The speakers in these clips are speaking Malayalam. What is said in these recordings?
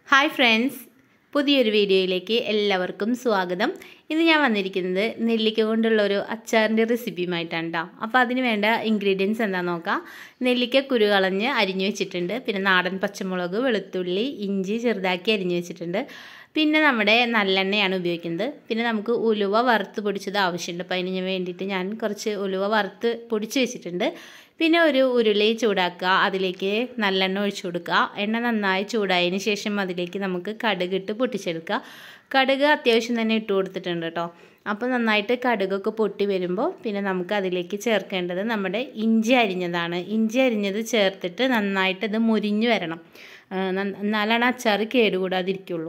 ഹായ് ഫ്രണ്ട്സ് പുതിയൊരു വീഡിയോയിലേക്ക് എല്ലാവർക്കും സ്വാഗതം ഇന്ന് ഞാൻ വന്നിരിക്കുന്നത് നെല്ലിക്ക കൊണ്ടുള്ള ഒരു അച്ചാറിൻ്റെ റെസിപ്പിയുമായിട്ടാണ് കേട്ടോ അപ്പോൾ അതിന് വേണ്ട ഇൻഗ്രീഡിയൻസ് എന്താണെന്ന് നോക്കാം നെല്ലിക്ക കുരു കളഞ്ഞ് അരിഞ്ഞു വെച്ചിട്ടുണ്ട് പിന്നെ നാടൻ പച്ചമുളക് വെളുത്തുള്ളി ഇഞ്ചി ചെറുതാക്കി അരിഞ്ഞു വെച്ചിട്ടുണ്ട് പിന്നെ നമ്മുടെ നല്ലെണ്ണയാണ് ഉപയോഗിക്കുന്നത് പിന്നെ നമുക്ക് ഉലുവ വറുത്ത് പൊടിച്ചത് ആവശ്യമുണ്ട് അപ്പോൾ അതിന് വേണ്ടിയിട്ട് ഞാൻ കുറച്ച് ഉലുവ വറുത്ത് പൊടിച്ച് വെച്ചിട്ടുണ്ട് പിന്നെ ഒരു ഉരുളി ചൂടാക്കുക അതിലേക്ക് നല്ലെണ്ണ ഒഴിച്ചു കൊടുക്കുക എണ്ണ നന്നായി ചൂടായതിന് ശേഷം അതിലേക്ക് നമുക്ക് കടുകിട്ട് പൊട്ടിച്ചെടുക്കുക കടുക് അത്യാവശ്യം തന്നെ ഇട്ട് കൊടുത്തിട്ടുണ്ട് കേട്ടോ അപ്പോൾ നന്നായിട്ട് കടുകൊക്കെ പൊട്ടി വരുമ്പോൾ പിന്നെ നമുക്ക് അതിലേക്ക് ചേർക്കേണ്ടത് നമ്മുടെ ഇഞ്ചി അരിഞ്ഞതാണ് ഇഞ്ചി അരിഞ്ഞത് ചേർത്തിട്ട് നന്നായിട്ട് ഇത് മുരിഞ്ഞു വരണം എന്നാലാണ് അച്ചാർ കേടുകൂടാതിരിക്കുള്ളൂ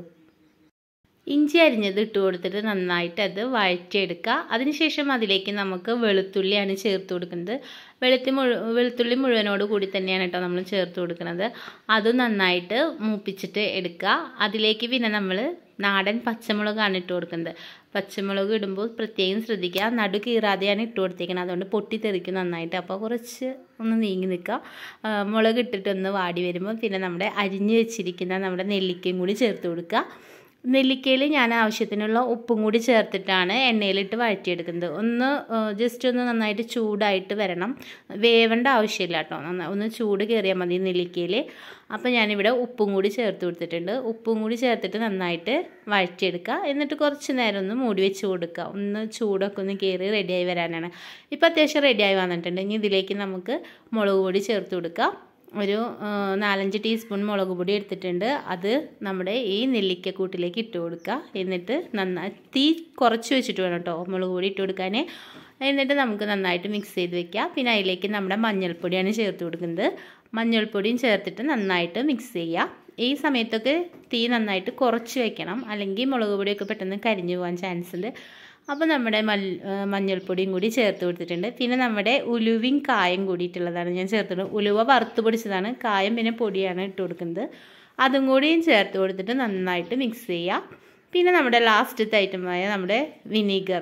ഇഞ്ചി അരിഞ്ഞത് ഇട്ട് കൊടുത്തിട്ട് നന്നായിട്ട് അത് വഴറ്റിയെടുക്കുക അതിനുശേഷം അതിലേക്ക് നമുക്ക് വെളുത്തുള്ളിയാണ് ചേർത്ത് കൊടുക്കുന്നത് വെളുത്തി മുഴു വെളുത്തുള്ളി മുഴുവനോട് കൂടി തന്നെയാണ് കേട്ടോ നമ്മൾ ചേർത്ത് കൊടുക്കുന്നത് അത് നന്നായിട്ട് മൂപ്പിച്ചിട്ട് എടുക്കുക അതിലേക്ക് പിന്നെ നമ്മൾ നാടൻ പച്ചമുളകാണ് ഇട്ട് കൊടുക്കുന്നത് പച്ചമുളക് ഇടുമ്പോൾ പ്രത്യേകം ശ്രദ്ധിക്കുക നടു കീറാതെയാണ് ഇട്ട് കൊടുത്തേക്കുന്നത് അതുകൊണ്ട് പൊട്ടിത്തെറിക്കും നന്നായിട്ട് അപ്പോൾ കുറച്ച് ഒന്ന് നീങ്ങി നിൽക്കുക മുളക് ഇട്ടിട്ടൊന്ന് വാടി വരുമ്പോൾ പിന്നെ നമ്മുടെ അരിഞ്ഞ് വെച്ചിരിക്കുന്ന നമ്മുടെ നെല്ലിക്കയും കൂടി ചേർത്ത് കൊടുക്കുക നെല്ലിക്കയിൽ ഞാൻ ആവശ്യത്തിനുള്ള ഉപ്പും കൂടി ചേർത്തിട്ടാണ് എണ്ണയിലിട്ട് വഴറ്റിയെടുക്കുന്നത് ഒന്ന് ജസ്റ്റ് ഒന്ന് നന്നായിട്ട് ചൂടായിട്ട് വരണം വേവേണ്ട ആവശ്യമില്ല കേട്ടോ നന്നായി ഒന്ന് ചൂട് കയറിയാൽ മതി നെല്ലിക്കയിൽ അപ്പോൾ ഞാനിവിടെ ഉപ്പും കൂടി ചേർത്ത് കൊടുത്തിട്ടുണ്ട് ഉപ്പും കൂടി ചേർത്തിട്ട് നന്നായിട്ട് വഴറ്റിയെടുക്കുക എന്നിട്ട് കുറച്ച് നേരം ഒന്ന് മൂടി വെച്ച് കൊടുക്കുക ഒന്ന് ചൂടൊക്കെ ഒന്ന് കയറി റെഡിയായി വരാനാണ് ഇപ്പോൾ അത്യാവശ്യം റെഡിയായി വന്നിട്ടുണ്ട് ഇനി ഇതിലേക്ക് നമുക്ക് മുളക് പൊടി ചേർത്ത് കൊടുക്കുക ഒരു നാലഞ്ച് ടീസ്പൂൺ മുളക് പൊടി എടുത്തിട്ടുണ്ട് അത് നമ്മുടെ ഈ നെല്ലിക്കക്കൂട്ടിലേക്ക് ഇട്ട് കൊടുക്കുക എന്നിട്ട് നന്നായി തീ കുറച്ച് വെച്ചിട്ട് വേണം കേട്ടോ മുളക് പൊടി ഇട്ട് കൊടുക്കാൻ എന്നിട്ട് നമുക്ക് നന്നായിട്ട് മിക്സ് ചെയ്ത് വെക്കുക പിന്നെ അതിലേക്ക് നമ്മുടെ മഞ്ഞൾപ്പൊടിയാണ് ചേർത്ത് കൊടുക്കുന്നത് മഞ്ഞൾപ്പൊടിയും ചേർത്തിട്ട് നന്നായിട്ട് മിക്സ് ചെയ്യുക ഈ സമയത്തൊക്കെ തീ നന്നായിട്ട് കുറച്ച് വെക്കണം അല്ലെങ്കിൽ മുളക് പൊടിയൊക്കെ പെട്ടെന്ന് കരിഞ്ഞു പോകാൻ ചാൻസ് ഉണ്ട് അപ്പോൾ നമ്മുടെ മൽ മഞ്ഞൾപ്പൊടിയും കൂടി ചേർത്ത് കൊടുത്തിട്ടുണ്ട് പിന്നെ നമ്മുടെ ഉലുവയും കായം കൂടിയിട്ടുള്ളതാണ് ഞാൻ ചേർത്തിട്ടുള്ളത് ഉലുവ വറുത്ത് പൊടിച്ചതാണ് കായം പിന്നെ പൊടിയാണ് ഇട്ട് കൊടുക്കുന്നത് അതും കൂടിയും ചേർത്ത് കൊടുത്തിട്ട് നന്നായിട്ട് മിക്സ് ചെയ്യുക പിന്നെ നമ്മുടെ ലാസ്റ്റത്തെ ഐറ്റമായ നമ്മുടെ വിനീഗർ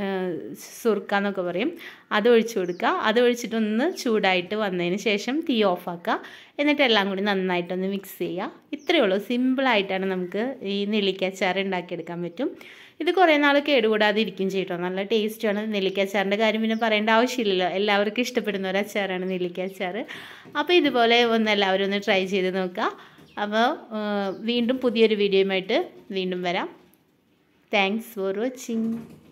സുർക്ക എന്നൊക്കെ പറയും അത് ഒഴിച്ചു കൊടുക്കുക അത് ഒഴിച്ചിട്ടൊന്ന് ചൂടായിട്ട് വന്നതിന് ശേഷം തീ ഓഫാക്കുക എന്നിട്ട് എല്ലാം കൂടി നന്നായിട്ടൊന്ന് മിക്സ് ചെയ്യുക ഇത്രയേ ഉള്ളൂ സിമ്പിളായിട്ടാണ് നമുക്ക് ഈ നെല്ലിക്കച്ചാർ ഉണ്ടാക്കിയെടുക്കാൻ പറ്റും ഇത് കുറേ നാൾ കേടുകൂടാതെ ഇരിക്കും ചെയ്യട്ടോ നല്ല ടേസ്റ്റാണ് നെല്ലിക്കച്ചാറിൻ്റെ കാര്യം പിന്നെ പറയേണ്ട ആവശ്യമില്ലല്ലോ എല്ലാവർക്കും ഇഷ്ടപ്പെടുന്ന ഒരു അച്ചാറാണ് നെല്ലിക്കച്ചാർ അപ്പോൾ ഇതുപോലെ ഒന്ന് എല്ലാവരും ഒന്ന് ട്രൈ ചെയ്ത് നോക്കുക അപ്പോൾ വീണ്ടും പുതിയൊരു വീഡിയോയുമായിട്ട് വീണ്ടും വരാം താങ്ക്സ് ഫോർ വാച്ചിങ്